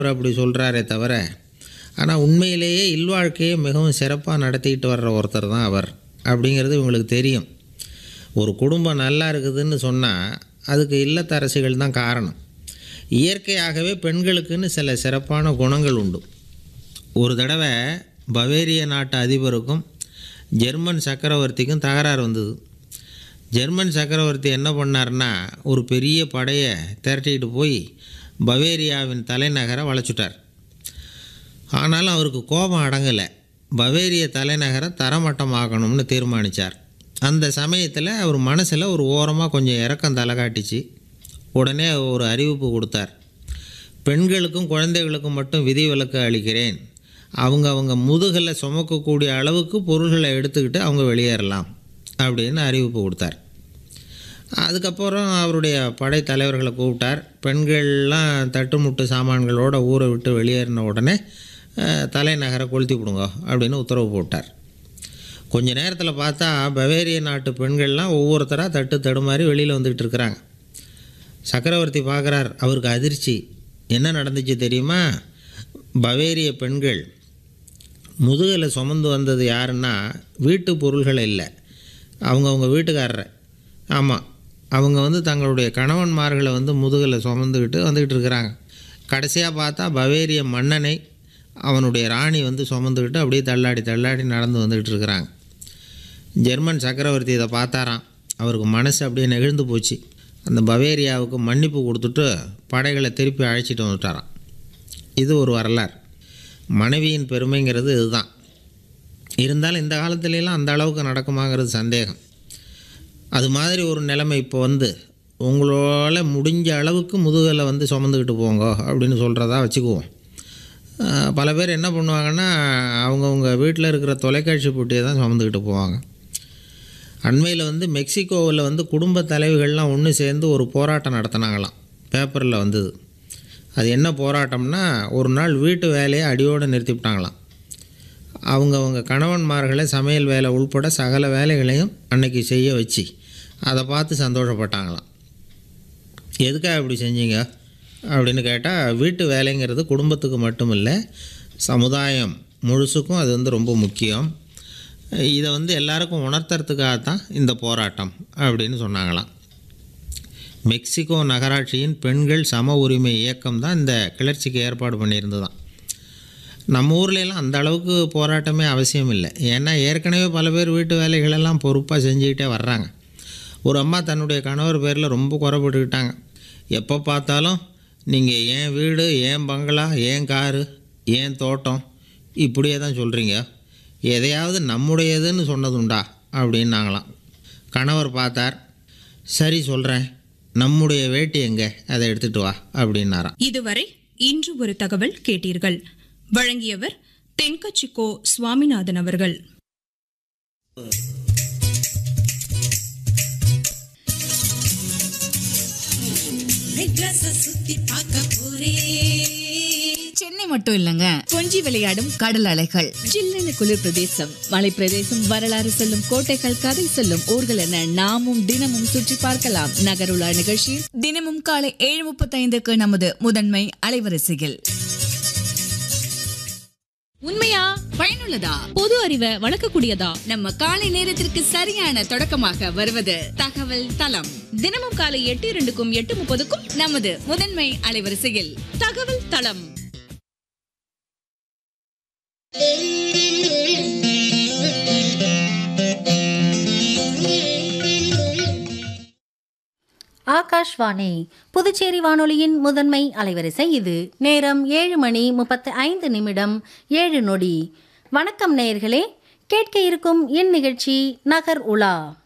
அவர் அப்படி சொல்கிறாரே தவிர ஆனால் உண்மையிலேயே இல்வாழ்க்கையை மிகவும் சிறப்பாக நடத்திக்கிட்டு வர்ற ஒருத்தர் தான் அவர் அப்படிங்கிறது இவங்களுக்கு தெரியும் ஒரு குடும்பம் நல்லா இருக்குதுன்னு சொன்னால் அதுக்கு இல்லத்தரசிகள் தான் காரணம் இயற்கையாகவே பெண்களுக்குன்னு சில சிறப்பான குணங்கள் உண்டு ஒரு தடவை பவேரிய நாட்டு அதிபருக்கும் ஜெர்மன் சக்கரவர்த்திக்கும் தகராறு வந்தது ஜெர்மன் சக்கரவர்த்தி என்ன பண்ணார்னா ஒரு பெரிய படையை திரட்டிக்கிட்டு போய் பவேரியாவின் தலைநகரை வளைச்சுட்டார் ஆனாலும் அவருக்கு கோபம் அடங்கலை பவேரிய தலைநகரை தரமட்டமாக்கணும்னு தீர்மானித்தார் அந்த சமயத்தில் அவர் மனசில் ஒரு ஓரமாக கொஞ்சம் இறக்கம் தலை காட்டிச்சு உடனே ஒரு அறிவிப்பு கொடுத்தார் பெண்களுக்கும் குழந்தைகளுக்கும் மட்டும் விதிவிலக்கு அளிக்கிறேன் அவங்க அவங்க முதுகில் சுமக்கக்கூடிய அளவுக்கு பொருள்களை எடுத்துக்கிட்டு அவங்க வெளியேறலாம் அப்படின்னு அறிவிப்பு கொடுத்தார் அதுக்கப்புறம் அவருடைய படைத்தலைவர்களை கூப்பிட்டார் பெண்கள்லாம் தட்டுமுட்டு சாமான்களோட ஊரை விட்டு வெளியேறின உடனே அஹ், தலைநகரை கொளுத்தி விடுங்க அப்படின்னு உத்தரவு போட்டார் கொஞ்ச நேரத்தில் பார்த்தா பவேரிய நாட்டு பெண்கள்லாம் ஒவ்வொருத்தராக தட்டு தடுமாறி வெளியில் வந்துக்கிட்டு இருக்கிறாங்க சக்கரவர்த்தி பார்க்குறார் அவருக்கு அதிர்ச்சி என்ன நடந்துச்சு தெரியுமா பவேரிய பெண்கள் முதுகில் சுமந்து வந்தது யாருன்னா வீட்டு பொருள்கள் இல்லை அவங்கவுங்க வீட்டுக்காரரை ஆமாம் அவங்க வந்து தங்களுடைய கணவன்மார்களை வந்து முதுகில் சுமந்துக்கிட்டு வந்துக்கிட்டு இருக்கிறாங்க கடைசியாக பார்த்தா பவேரிய மன்னனை அவனுடைய ராணி வந்து சுமந்துக்கிட்டு அப்படியே தள்ளாடி தள்ளாடி நடந்து வந்துக்கிட்டு இருக்கிறாங்க ஜெர்மன் சக்கரவர்த்தி இதை பார்த்தாராம் அவருக்கு மனசு அப்படியே நெகிழ்ந்து போச்சு அந்த பவேரியாவுக்கு மன்னிப்பு கொடுத்துட்டு படைகளை திருப்பி அழைச்சிட்டு வந்துட்டாராம் இது ஒரு வரலாறு மனைவியின் பெருமைங்கிறது இதுதான் இருந்தாலும் இந்த காலத்துலலாம் அந்த அளவுக்கு நடக்குமாங்கிறது சந்தேகம் அது மாதிரி ஒரு நிலைமை இப்போ வந்து உங்களால் முடிஞ்ச அளவுக்கு முதுகில் வந்து சுமந்துக்கிட்டு போங்க அப்படின்னு சொல்கிறதா வச்சுக்குவோம் ஆஹ் பல பேர் என்ன பண்ணுவாங்கன்னா அவங்கவுங்க வீட்டில் இருக்கிற தொலைக்காட்சி போட்டியை தான் சுமந்துக்கிட்டு போவாங்க அண்மையில் வந்து மெக்சிகோவில் வந்து குடும்ப தலைவிகள்லாம் ஒன்று சேர்ந்து ஒரு போராட்டம் நடத்தினாங்களாம் பேப்பரில் வந்தது அது என்ன போராட்டம்னா ஒரு நாள் வீட்டு வேலையை அடியோடு நிறுத்திவிட்டாங்களாம் அவங்க அவங்க கணவன்மார்களை சமையல் வேலை உள்பட சகல வேலைகளையும் அன்னைக்கு செய்ய வச்சு அதை பார்த்து சந்தோஷப்பட்டாங்களாம் எதுக்காக இப்படி செஞ்சீங்க அப்படின்னு கேட்டால் வீட்டு வேலைங்கிறது குடும்பத்துக்கு மட்டும் இல்லை சமுதாயம் முழுசுக்கும் அது வந்து ரொம்ப முக்கியம் இதை வந்து எல்லாருக்கும் உணர்த்துறதுக்காக தான் இந்த போராட்டம் அப்படின்னு சொன்னாங்களாம் மெக்சிகோ நகராட்சியின் பெண்கள் சம உரிமை இயக்கம் தான் இந்த கிளர்ச்சிக்கு ஏற்பாடு பண்ணியிருந்ததாம் நம்ம ஊர்ல எல்லாம் அந்த அளவுக்கு போராட்டமே அவசியம் இல்லை ஏன்னா ஏற்கனவே பல பேர் வீட்டு வேலைகளெல்லாம் பொறுப்பாக செஞ்சுக்கிட்டே வர்றாங்க ஒரு அம்மா தன்னுடைய கணவர் பேரில் ரொம்ப குறைபட்டுக்கிட்டாங்க எப்போ பார்த்தாலும் நீங்கள் ஏன் வீடு ஏன் பங்களா ஏன் காரு ஏன் தோட்டம் இப்படியே தான் சொல்கிறீங்க எதையாவது நம்முடையதுன்னு சொன்னதுண்டா அப்படின்னாங்களாம் கணவர் பார்த்தார் சரி சொல்கிறேன் நம்முடைய வேட்டி எங்கே அதை எடுத்துகிட்டு வா அப்படின்னாராம் இதுவரை இன்று ஒரு தகவல் கேட்டீர்கள் வழங்கியவர் தென்கச்சிக்கோ சுவாமிநாதன் அவர்கள் சென்னை மட்டும் இல்லங்க கொஞ்சி விளையாடும் கடல் அலைகள் ஜில்லென குளிர் பிரதேசம் மலை பிரதேசம் வரலாறு சொல்லும் கோட்டைகள் கதை சொல்லும் ஊர்கள் என நாமும் தினமும் சுற்றி பார்க்கலாம் நகருலா நிகழ்ச்சியில் தினமும் காலை ஏழு முப்பத்தைந்துக்கு நமது முதன்மை அலைவரிசையில் உண்மையா பயனுள்ளதா பொது அறிவை வளர்க்கக்கூடியதா நம்ம காலை நேரத்திற்கு சரியான தொடக்கமாக வருவது தகவல் தளம் தினமும் காலை எட்டு இரண்டுக்கும் எட்டு முப்பதுக்கும் நமது முதன்மை அலைவரிசையில் தகவல் தளம் ஆகாஷ்வாணி புதுச்சேரி வானொலியின் முதன்மை அலைவரிசை இது நேரம் ஏழு மணி முப்பத்து ஐந்து நிமிடம் ஏழு நொடி வணக்கம் நேயர்களே கேட்க இருக்கும் இந்நிகழ்ச்சி நகர் உலா